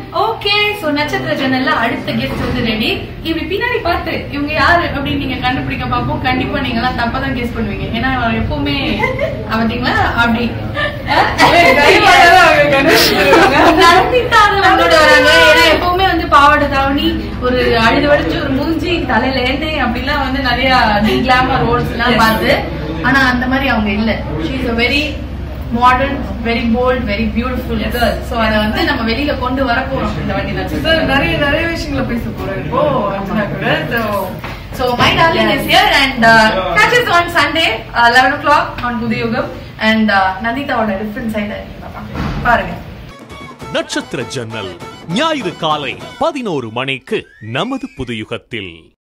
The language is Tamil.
ஓகே சோ நட்சத்திர ஜன்னல்ல அடுத்த கெஸ்ட் வந்து ரெடி இப்படி பின்னாடி பார்த்து இவங்க யாரு அப்படின்னு நீங்க கண்டுபிடிக்க பார்ப்போம் கண்டிப்பா நீங்க எல்லாம் தப்பா தான் கெஸ் பண்ணுவீங்க ஏன்னா அவர் எப்பவுமே பாத்தீங்களா அப்படி நடத்திட்டாங்க நம்மளோட வராங்க ஏன்னா எப்பவுமே வந்து பாவாடை தாவணி ஒரு அழுது வடிச்சு ஒரு மூஞ்சி தலையில எண்ணெய் அப்படிலாம் வந்து நிறைய டி கிளாமர் ரோல்ஸ் எல்லாம் பார்த்து ஆனா அந்த மாதிரி அவங்க இல்ல she is a very modern very bold very beautiful girl so அத வந்து நம்ம வெளியில கொண்டு வர போறோம் இந்த வாட்டி So, நட்சத்திரம் நிறைய நிறைய விஷயங்களை பேச போறோம் இப்போ அர்ச்சனா கூட So, So my darling is here and uh, catches on Sunday, uh, 11 o'clock on Budayugam and uh, நந்திதாவோட டிஃப்ரெண்ட் சைடு பாருங்க நட்சத்திர ஜன்னல் ஞாயிறு காலை பதினோரு மணிக்கு நமது புதுயுகத்தில்